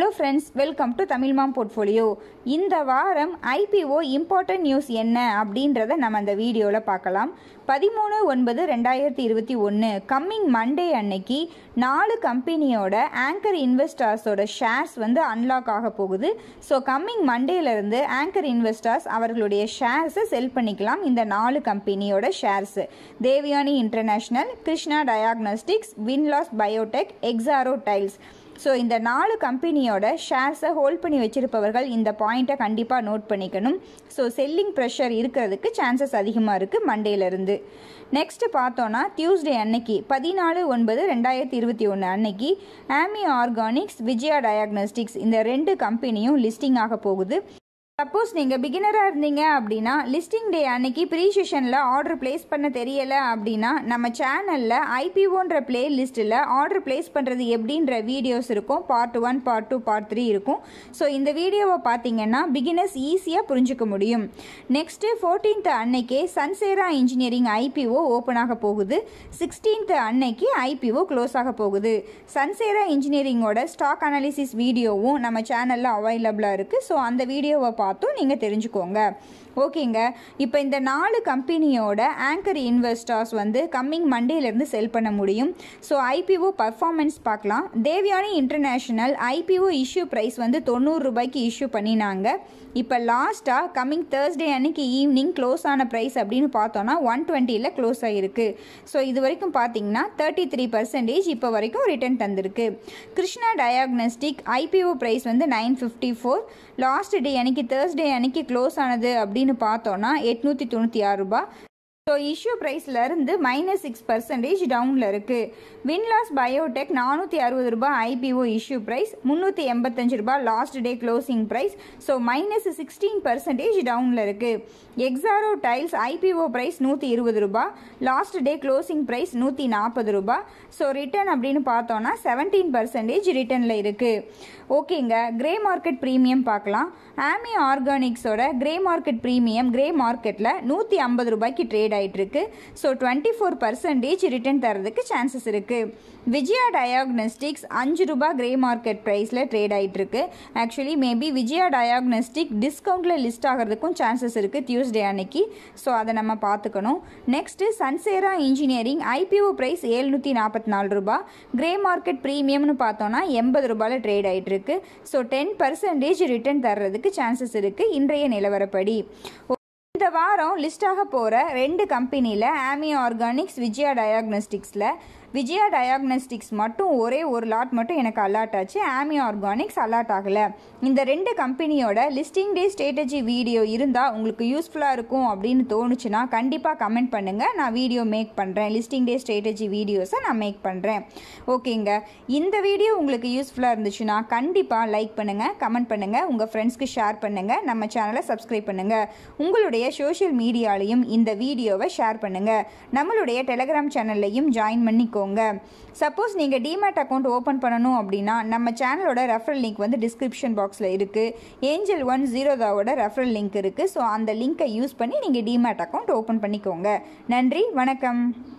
hello friends welcome to Tamil mom portfolio இந்த வாரம் IPO important news என்ன அப்படின்றத நம்ம அந்த வீடியோவில் பார்க்கலாம் பதிமூணு ஒன்பது ரெண்டாயிரத்தி இருபத்தி ஒன்று கம்மிங் மண்டே அன்னைக்கு நாலு கம்பெனியோட ஆங்கர் இன்வெஸ்டர்ஸோட ஷேர்ஸ் வந்து அன்லாக் ஆக போகுது ஸோ கம்மிங் மண்டேலேருந்து ஆங்கர் இன்வெஸ்டர்ஸ் அவர்களுடைய ஷேர்ஸை செல் பண்ணிக்கலாம் இந்த நாலு கம்பெனியோட shares Devyani international Krsnaa diagnostics Windlas biotech Exxaro tiles so இந்த நாலு கம்பெனியோட ஷேர்ஸை ஹோல்ட் பண்ணி வச்சிருப்பவர்கள் இந்த பாயிண்ட்டை கண்டிப்பாக நோட் பண்ணிக்கணும் ஸோ செல்லிங் ப்ரெஷர் இருக்கிறதுக்கு சான்சஸ் அதிகமாக இருக்குது மண்டேலேருந்து நெக்ஸ்ட் பார்த்தோன்னா டியூஸ்டே அன்னைக்கு பதினாலு ஒன்பது ரெண்டாயிரத்தி இருபத்தி ஒன்று அன்னைக்கு ஆமி ஆர்கானிக்ஸ் விஜயா டயாக்னோஸ்டிக்ஸ் இந்த ரெண்டு கம்பெனியும் லிஸ்டிங் ஆக போகுது சப்போஸ் நீங்கள் பிகினராக இருந்தீங்க அப்படின்னா லிஸ்டிங் டே அன்னைக்கு ப்ரீ செஷனில் ஆர்டர் பிளேஸ் பண்ண தெரியலை அப்படின்னா நம்ம சேனலில் ஐபிஓன்ற பிளே லிஸ்ட்டில் ஆர்டர் பிளேஸ் பண்ணுறது எப்படின்ற வீடியோஸ் இருக்கும் part one part two part three இருக்கும் ஸோ இந்த வீடியோவை பார்த்தீங்கன்னா பிகினர்ஸ் ஈஸியாக புரிஞ்சுக்க முடியும் நெக்ஸ்ட்டு ஃபோர்டீன்த் அன்னைக்கே சன்சேரா இன்ஜினியரிங் ஐபிஓ ஓப்பன் ஆக போகுது சிக்ஸ்டீன்த் அன்னைக்கு ஐபிஓ க்ளோஸ் ஆக போகுது சன்சேரா இன்ஜினியரிங்கோட ஸ்டாக் அனாலிசிஸ் வீடியோவும் நம்ம சேனலில் அவைலபிளாக இருக்குது ஸோ அந்த வீடியோவை பார்த்தும் நீங்கள் தெரிஞ்சுக்கோங்க ஓகேங்க இப்போ இந்த நாலு கம்பெனியோட ஆங்கர் இன்வெஸ்டர்ஸ் வந்து கம்மிங் மண்டேலேருந்து செல் பண்ண முடியும் ஸோ ஐபிஓ பர்ஃபார்மன்ஸ் பார்க்கலாம் Devyani international IPO issue price வந்து தொண்ணூறு ரூபாய்க்கு இஷ்யூ பண்ணினாங்க இப்போ லாஸ்ட்டாக கம்மிங் தேர்ஸ்டே அன்னைக்கு ஈவினிங் க்ளோஸ் ஆன ப்ரைஸ் அப்படின்னு பார்த்தோன்னா ஒன் டுவெண்ட்டியில் க்ளோஸ் ஆகிருக்கு ஸோ இது வரைக்கும் பார்த்தீங்கன்னா தேர்ட்டி த்ரீ பர்சன்டேஜ் இப்போ வரைக்கும் ரிட்டர்ன் தந்திருக்கு கிருஷ்ணா டயாக்னஸ்டிக் ஐபிஓ ப்ரைஸ் வந்து nine fifty four last day அன்னைக்கு தேர்ஸ்டே அன்னைக்கு க்ளோஸ் ஆனது அப்படின்னு பார்த்தோன்னா எட்நூற்றி தொண்ணூற்றி ஆறு ரூபாய் ஸோ இஷ்யூ ப்ரைஸ்லேருந்து மைனஸ் சிக்ஸ் பர்சன்டேஜ் டவுனில் இருக்குது வின்லாஸ் பயோடெக் நானூற்றி அறுபது ரூபாய் ஐபிஓ இஷ்யூ ப்ரைஸ் முந்நூற்றி எண்பத்தஞ்சு ரூபாய் last day closing price so minus sixteen percentage டவுனில் இருக்குது எக்ஸாரோ டைல்ஸ் ஐபிஓ ப்ரைஸ் நூற்றி இருபது ரூபாய் லாஸ்ட் டே க்ளோசிங் ப்ரைஸ் நூற்றி நாற்பது ரூபாய் ஸோ ரிட்டர்ன் அப்படின்னு பார்த்தோன்னா செவன்டீன் பர்சன்டேஜ் ரிட்டர்னில் இருக்குது ஓகேங்க கிரே மார்க்கெட் ப்ரீமியம் பார்க்கலாம் ஆமி ஆர்கானிக்ஸோட கிரே மார்க்கெட் ப்ரீமியம் கிரே மார்க்கெட்டில் நூற்றி ஐம்பது ரூபாய்க்கு ட்ரேட் ஆகிட்டு இருக்கு so twenty four percentage return தரதுக்கு சான்சஸ் இருக்குது விஜயா டயாக்னஸ்டிக்ஸ் அஞ்சு ரூபாய் கிரே மார்க்கெட் ப்ரைஸில் ட்ரேட் ஆகிட்டு இருக்கு ஆக்சுவலி மேபி விஜயா டயாக்னஸ்டிக் டிஸ்கவுண்ட்டில் லிஸ்ட் ஆகிறதுக்கும் சான்சஸ் இருக்குது டியூஸ்டே அன்னைக்கு ஸோ அதை நம்ம பார்த்துக்கணும் next Sansera engineering IPO price ஏழ்நூற்றி நாற்பத்தி நாலு ரூபாய் கிரே மார்க்கெட் ப்ரீமியம்னு பார்த்தோன்னா எண்பது ரூபாயில் ட்ரேட் ஆகிட்டு இருக்கு ஸோ டென் பர்சன்டேஜ் ரிட்டர்ன் தர்றதுக்கு சான்சஸ் இருக்குது இன்றைய நிலவரப்படி இந்த வாரம் லிஸ்ட் ஆக போகிற ரெண்டு கம்பெனியில் ஆமி ஆர்கானிக்ஸ் விஜயா டயாக்னோஸ்டிக்ஸில் விஜயா டயாக்னோஸ்டிக்ஸ் மட்டும் ஒரே ஒரு லாட் மட்டும் எனக்கு அலாட் ஆச்சு ஆமி ஆர்கானிக்ஸ் அலாட் ஆகலை இந்த ரெண்டு கம்பெனியோட லிஸ்டிங் டே ஸ்ட்ராட்டஜி வீடியோ இருந்தால் உங்களுக்கு யூஸ்ஃபுல்லாக இருக்கும் அப்படின்னு தோணுச்சுன்னா கண்டிப்பாக கமெண்ட் பண்ணுங்கள் நான் வீடியோ மேக் பண்ணுறேன் லிஸ்டிங் டே ஸ்ட்ராட்டஜி வீடியோஸை நான் மேக் பண்ணுறேன் ஓகேங்க இந்த வீடியோ உங்களுக்கு யூஸ்ஃபுல்லாக இருந்துச்சுன்னா கண்டிப்பாக லைக் பண்ணுங்கள் கமெண்ட் பண்ணுங்கள் உங்கள் ஃப்ரெண்ட்ஸ்க்கு ஷேர் பண்ணுங்கள் நம்ம சேனலை சப்ஸ்கிரைப் பண்ணுங்கள் உங்களுடைய சோஷியல் மீடியாலையும் இந்த வீடியோவை ஷேர் பண்ணுங்கள் நம்மளுடைய டெலகிராம் சேனல்லையும் ஜாயின் பண்ணிக்கோங்க சப்போஸ் நீங்கள் டிமேட் அக்கௌண்ட் ஓப்பன் பண்ணணும் அப்படின்னா நம்ம சேனலோட ரெஃபரல் லிங்க் வந்து டிஸ்கிரிப்ஷன் பாக்ஸில் இருக்குது ஏஞ்சல் ஒன் ஜீரோதாவோட ரெஃபரல் லிங்க் இருக்குது ஸோ அந்த லிங்க்கை யூஸ் பண்ணி நீங்கள் டிமேட் அக்கௌண்ட் ஓப்பன் பண்ணிக்கோங்க நன்றி வணக்கம்